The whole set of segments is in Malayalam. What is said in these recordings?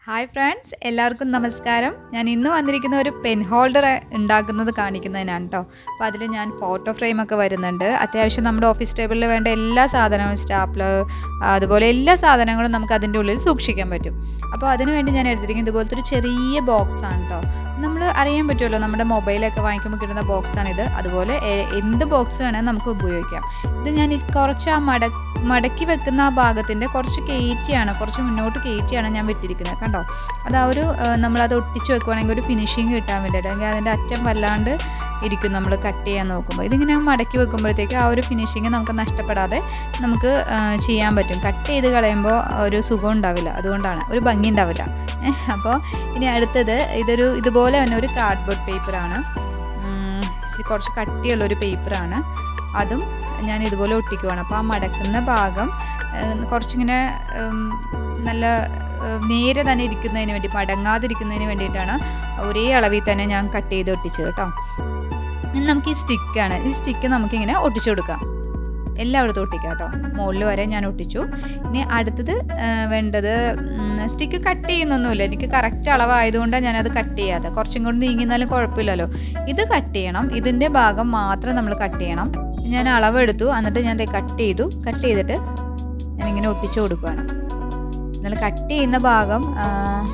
ഹായ് ഫ്രണ്ട്സ് എല്ലാവർക്കും നമസ്കാരം ഞാൻ ഇന്ന് വന്നിരിക്കുന്ന ഒരു പെൻ ഹോൾഡർ ഉണ്ടാക്കുന്നത് കാണിക്കുന്നതിനാണ് കേട്ടോ അപ്പോൾ അതിൽ ഞാൻ ഫോട്ടോ ഫ്രെയിമൊക്കെ വരുന്നുണ്ട് അത്യാവശ്യം നമ്മുടെ ഓഫീസ് ടേബിളിൽ വേണ്ട എല്ലാ സാധനവും സ്റ്റാപ്ലർ അതുപോലെ എല്ലാ സാധനങ്ങളും നമുക്ക് അതിൻ്റെ ഉള്ളിൽ സൂക്ഷിക്കാൻ പറ്റും അപ്പോൾ അതിന് വേണ്ടി ഞാൻ എടുത്തിരിക്കുന്നത് ഇതുപോലത്തെ ഒരു ചെറിയ ബോക്സ് ആണ് കേട്ടോ നമ്മൾ അറിയാൻ പറ്റുമല്ലോ നമ്മുടെ മൊബൈലൊക്കെ വാങ്ങിക്കുമ്പോൾ കിട്ടുന്ന ബോക്സാണിത് അതുപോലെ എ- എന്ത് ബോക്സ് വേണമെങ്കിൽ നമുക്ക് ഉപയോഗിക്കാം ഇത് ഞാൻ ഈ കുറച്ച് ആ മട മടക്കി വെക്കുന്ന ആ ഭാഗത്തിൻ്റെ കുറച്ച് കയറ്റിയാണ് കുറച്ച് മുന്നോട്ട് കയറ്റിയാണ് ഞാൻ വിട്ടിരിക്കുന്നത് കണ്ടോ അത് ആ ഒരു ആ, നമ്മളത് ഒട്ടിച്ച് വെക്കുവാണെങ്കിൽ ഒരു ഫിനിഷിങ് കിട്ടാൻ വേണ്ടി അല്ലെങ്കിൽ അതിൻ്റെ അറ്റം വല്ലാണ്ട് ഇരിക്കും നമ്മൾ കട്ട് ചെയ്യാൻ നോക്കുമ്പോൾ ഇതിങ്ങനെ മടക്കി വെക്കുമ്പോഴത്തേക്ക് ആ ഒരു ഫിനിഷിങ് നമുക്ക് നഷ്ടപ്പെടാതെ നമുക്ക് ആ, ചെയ്യാൻ പറ്റും കട്ട് ചെയ്ത് കളയുമ്പോൾ ഒരു സുഖം ഉണ്ടാവില്ല അതുകൊണ്ടാണ് ഒരു ഭംഗി ഉണ്ടാവില്ല അപ്പോൾ ഇനി അടുത്തത് ഇതൊരു ഇതുപോലെ തന്നെ ഒരു കാർഡ്ബോർഡ് പേപ്പറാണ് ഇച്ചിരി കുറച്ച് കട്ടിയുള്ള ഒരു പേപ്പറാണ് അതും ഞാൻ ഇതുപോലെ ഒട്ടിക്കുവാണ് അപ്പോൾ ആ മടക്കുന്ന ഭാഗം ഏഹ്, കുറച്ചിങ്ങനെ ഉം, നല്ല ഏഹ്, നേരെ തന്നെ ഇരിക്കുന്നതിന് വേണ്ടി മടങ്ങാതിരിക്കുന്നതിന് വേണ്ടിയിട്ടാണ് ഒരേ അളവിൽ തന്നെ ഞാൻ കട്ട് ചെയ്ത് ഒട്ടിച്ചത് കേട്ടോ ഇനി നമുക്ക് ഈ സ്റ്റിക്കാണ് ഈ സ്റ്റിക്ക് നമുക്കിങ്ങനെ ഒട്ടിച്ചു കൊടുക്കാം എല്ലായിടത്തും ഒട്ടിക്കാം കേട്ടോ മുകളിൽ വരെ ഞാൻ ഒട്ടിച്ചു ഇനി അടുത്തത് ആ, വേണ്ടത് സ്റ്റിക്ക് കട്ട് ചെയ്യുന്നൊന്നുമില്ല എനിക്ക് കറക്റ്റ് അളവായതുകൊണ്ടാണ് ഞാനത് കട്ട് ചെയ്യാതെ കുറച്ചും കൂടി നീങ്ങിന്നാലും കുഴപ്പമില്ലല്ലോ ഇത് കട്ട് ചെയ്യണം ഇതിൻ്റെ ഭാഗം മാത്രം നമ്മൾ കട്ട് ചെയ്യണം ഞാൻ അളവെടുത്തു എന്നിട്ട് ഞാൻ കട്ട് ചെയ്തു കട്ട് ചെയ്തിട്ട് ഞാനിങ്ങനെ ഒട്ടിച്ചു കൊടുക്കുകയാണ് എന്നാൽ കട്ട് ചെയ്യുന്ന ഭാഗം ആ,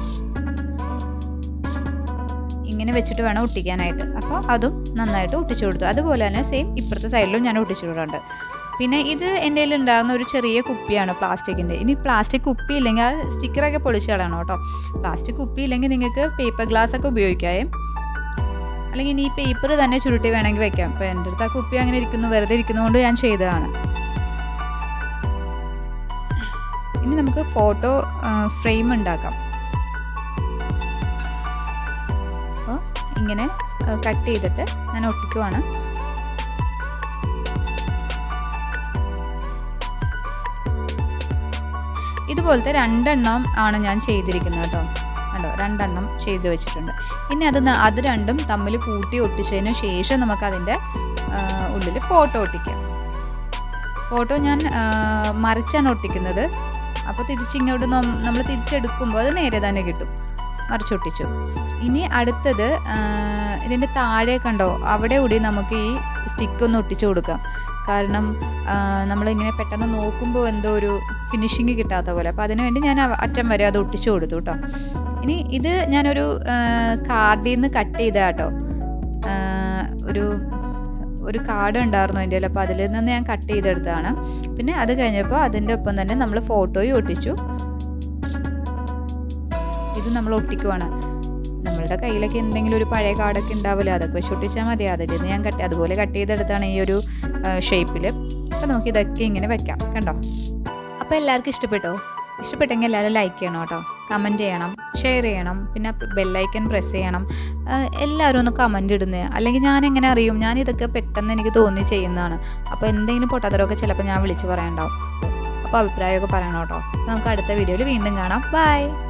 ഇങ്ങനെ വെച്ചിട്ട് വേണം ഒട്ടിക്കാനായിട്ട് അപ്പോൾ അതും നന്നായിട്ട് ഒട്ടിച്ചു കൊടുത്തു അതുപോലെ തന്നെ സെയിം ഇപ്പുറത്തെ സൈഡിലും ഞാൻ ഒട്ടിച്ചു കൊടുക്കുന്നുണ്ട് പിന്നെ ഇത് എൻ്റെ കയ്യിൽ ഉണ്ടാകുന്ന ഒരു ചെറിയ കുപ്പിയാണ് പ്ലാസ്റ്റിക്കിൻ്റെ ഇനി പ്ലാസ്റ്റിക് കുപ്പി ഇല്ലെങ്കിൽ ആ സ്റ്റിക്കറൊക്കെ പൊളിച്ച് കളയണം കേട്ടോ പ്ലാസ്റ്റിക് കുപ്പി ഇല്ലെങ്കിൽ നിങ്ങൾക്ക് പേപ്പർ ഗ്ലാസ് ഒക്കെ ഉപയോഗിക്കാമേ അല്ലെങ്കിൽ ഇനി ഈ പേപ്പർ തന്നെ ചുരുട്ടി വേണമെങ്കിൽ വെക്കാം ഇപ്പോൾ എൻ്റെ അടുത്ത് ആ കുപ്പി അങ്ങനെ ഇരിക്കുന്നു വെറുതെ ഇരിക്കുന്നതുകൊണ്ട് ഞാൻ ചെയ്തതാണ് ഇനി നമുക്ക് ഫോട്ടോ ഫ്രെയിം ഉണ്ടാക്കാം അപ്പോൾ ഇങ്ങനെ കട്ട് ചെയ്തിട്ട് ഞാൻ ഒട്ടിക്കുവാണ് ഇതുപോലത്തെ രണ്ടെണ്ണം ആണ് ഞാൻ ചെയ്തിരിക്കുന്നത് കേട്ടോ കണ്ടോ രണ്ടെണ്ണം ചെയ്തു വെച്ചിട്ടുണ്ട് ഇനി അത് ന- അത് രണ്ടും തമ്മിൽ കൂട്ടി ഒട്ടിച്ചതിന് ശേഷം നമുക്ക് അതിൻ്റെ ഉള്ളിൽ ഫോട്ടോ ഒട്ടിക്കാം ഫോട്ടോ ഞാൻ ആ, മറിച്ചാണ് ഒട്ടിക്കുന്നത് അപ്പോൾ തിരിച്ചിങ്ങോട്ട് നമ്മൾ തിരിച്ചെടുക്കുമ്പോൾ അത് നേരെ തന്നെ കിട്ടും മറിച്ചൊട്ടിച്ചു ഇനി അടുത്തത് ആ, ഇതിൻ്റെ താഴെ കണ്ടോ അവിടെ കൂടി നമുക്ക് ഈ സ്റ്റിക്ക് ഒന്ന് ഒട്ടിച്ചു കൊടുക്കാം കാരണം ആ, നമ്മളിങ്ങനെ പെട്ടെന്ന് നോക്കുമ്പോൾ എന്തോ ഒരു ഫിനിഷിങ് കിട്ടാത്ത പോലെ അപ്പോൾ അതിനുവേണ്ടി ഞാൻ അവ- അറ്റം വരെ അത് ഒട്ടിച്ചു കൊടുത്തു കേട്ടോ ഇനി ഇത് ഞാനൊരു കാർഡിൽ നിന്ന് കട്ട് ചെയ്ത കേട്ടോ ആ, ഒരു ഒരു കാർഡ് ഉണ്ടായിരുന്നു എൻ്റെ കയ്യിൽ അപ്പോൾ അതിൽ നിന്ന് ഞാൻ കട്ട് ചെയ്തെടുത്തതാണ് പിന്നെ അത് കഴിഞ്ഞപ്പോൾ അതിൻ്റെ ഒപ്പം തന്നെ നമ്മൾ ഫോട്ടോയും ഒട്ടിച്ചു ഇത് നമ്മൾ ഒട്ടിക്കുവാണ് നമ്മളുടെ കയ്യിലൊക്കെ എന്തെങ്കിലും ഒരു പഴയ കാർഡൊക്കെ ഉണ്ടാവില്ല അതൊക്കെ വെച്ച് ഒട്ടിച്ചാൽ മതി അതിൽ നിന്ന് ഞാൻ കട്ട് അതുപോലെ കട്ട് ചെയ്തെടുത്താണ് ഈ ഒരു ഷേപ്പിൽ അപ്പോൾ നമുക്ക് ഇതൊക്കെ ഇങ്ങനെ വെക്കാം കണ്ടോ അപ്പോൾ എല്ലാവർക്കും ഇഷ്ടപ്പെട്ടോ ഇഷ്ടപ്പെട്ടെങ്കിൽ എല്ലാവരും ലൈക്ക് ചെയ്യണം കേട്ടോ കമൻറ്റ് ചെയ്യണം ഷെയർ ചെയ്യണം പിന്നെ ബെല്ലൈക്കൻ പ്രസ് ചെയ്യണം ആ, എല്ലാവരും ഒന്ന് കമൻറ്റ് ഇടുന്നത് അല്ലെങ്കിൽ ഞാൻ എങ്ങനെ അറിയും ഞാൻ ഇതൊക്കെ പെട്ടെന്ന് എനിക്ക് തോന്നി ചെയ്യുന്നതാണ് അപ്പോൾ എന്തെങ്കിലും പൊട്ടാത്തരമൊക്കെ ചിലപ്പോൾ ഞാൻ വിളിച്ച് പറയണ്ടാവും അപ്പോൾ അഭിപ്രായമൊക്കെ പറയണം കേട്ടോ നമുക്ക് അടുത്ത വീഡിയോയിൽ വീണ്ടും കാണാം ബൈ